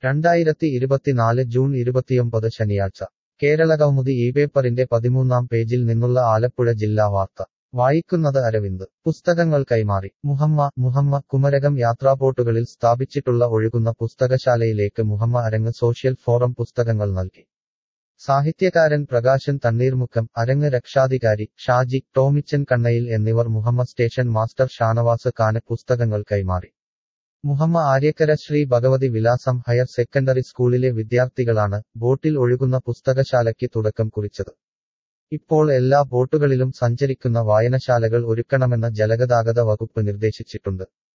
രണ്ടായിരത്തി ഇരുപത്തിനാല് ജൂൺ ഇരുപത്തിയൊമ്പത് ശനിയാഴ്ച കേരളകൗമുദി ഈ പേപ്പറിന്റെ പതിമൂന്നാം പേജിൽ നിന്നുള്ള ആലപ്പുഴ ജില്ലാ വാർത്ത വായിക്കുന്നത് അരവിന്ദ് പുസ്തകങ്ങൾ കൈമാറി മുഹമ്മ മുഹമ്മ കുമരകം യാത്രാബോട്ടുകളിൽ സ്ഥാപിച്ചിട്ടുള്ള ഒഴുകുന്ന പുസ്തകശാലയിലേക്ക് മുഹമ്മ അരങ്ങ് സോഷ്യൽ ഫോറം പുസ്തകങ്ങൾ നൽകി സാഹിത്യകാരൻ പ്രകാശൻ തണ്ണീർമുക്കം അരങ്ങ് രക്ഷാധികാരി ഷാജി ടോമിച്ചൻ കണ്ണയിൽ എന്നിവർ മുഹമ്മ സ്റ്റേഷൻ മാസ്റ്റർ ഷാനവാസ് ഖാന് പുസ്തകങ്ങൾ കൈമാറി മുഹമ്മ ആര്യക്കര ശ്രീ ഭഗവതി വിലാസം ഹയർ സെക്കൻഡറി സ്കൂളിലെ വിദ്യാർത്ഥികളാണ് ബോട്ടിൽ ഒഴുകുന്ന പുസ്തകശാലയ്ക്ക് തുടക്കം കുറിച്ചത് ഇപ്പോൾ എല്ലാ ബോട്ടുകളിലും സഞ്ചരിക്കുന്ന വായനശാലകൾ ഒരുക്കണമെന്ന് ജലഗതാഗത വകുപ്പ് നിർദ്ദേശിച്ചിട്ടുണ്ട്